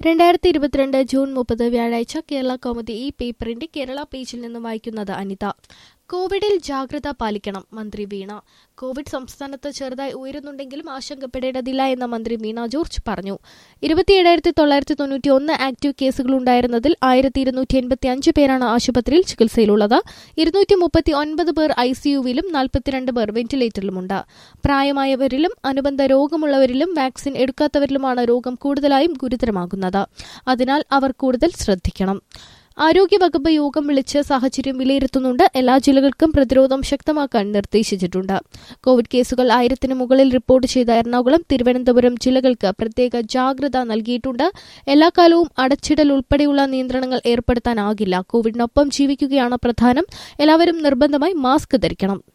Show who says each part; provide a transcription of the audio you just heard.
Speaker 1: രണ്ടായിരത്തി ഇരുപത്തിരണ്ട് ജൂൺ മുപ്പത് വ്യാഴാഴ്ച കേരള കൗമുദി ഈ പേപ്പറിന്റെ കേരള പേജിൽ നിന്ന് വായിക്കുന്നത് അനിത കോവിഡിൽ ജാഗ്രത പാലിക്കണം മന്ത്രി വീണ കോവിഡ് സംസ്ഥാനത്ത് ചെറുതായി ഉയരുന്നുണ്ടെങ്കിലും ആശങ്കപ്പെടേണ്ടതില്ല എന്ന് മന്ത്രി വീണ ജോർജ് പറഞ്ഞു ഇരുപത്തിയേഴായിരത്തി തൊള്ളായിരത്തി തൊണ്ണൂറ്റി ഒന്ന് ആക്റ്റീവ് കേസുകളുണ്ടായിരുന്നതിൽ ആയിരത്തി ഇരുന്നൂറ്റി എൺപത്തി അഞ്ച് പേരാണ് ആശുപത്രിയിൽ ചികിത്സയിലുള്ളത് ഇരുന്നൂറ്റി മുപ്പത്തി ഒൻപത് പേർ ഐസിയുവിലും നാൽപ്പത്തിരണ്ട് പേർ വെന്റിലേറ്ററിലുമുണ്ട് പ്രായമായവരിലും അനുബന്ധ രോഗമുള്ളവരിലും വാക്സിൻ എടുക്കാത്തവരിലുമാണ് രോഗം കൂടുതലായും ഗുരുതരമാകുന്നത് അതിനാൽ അവർ കൂടുതൽ ശ്രദ്ധിക്കണം ആരോഗ്യവകുപ്പ് യോഗം വിളിച്ച് സാഹചര്യം വിലയിരുത്തുന്നുണ്ട് എല്ലാ ജില്ലകൾക്കും പ്രതിരോധം ശക്തമാക്കാൻ നിർദ്ദേശിച്ചിട്ടുണ്ട് കോവിഡ് കേസുകൾ ആയിരത്തിന് മുകളിൽ റിപ്പോർട്ട് ചെയ്ത എറണാകുളം തിരുവനന്തപുരം ജില്ലകൾക്ക് പ്രത്യേക ജാഗ്രത നൽകിയിട്ടുണ്ട് എല്ലാ കാലവും അടച്ചിടൽ ഉൾപ്പെടെയുള്ള നിയന്ത്രണങ്ങൾ ഏർപ്പെടുത്താനാകില്ല കോവിഡിനൊപ്പം ജീവിക്കുകയാണ് പ്രധാനം എല്ലാവരും നിർബന്ധമായി മാസ്ക് ധരിക്കണം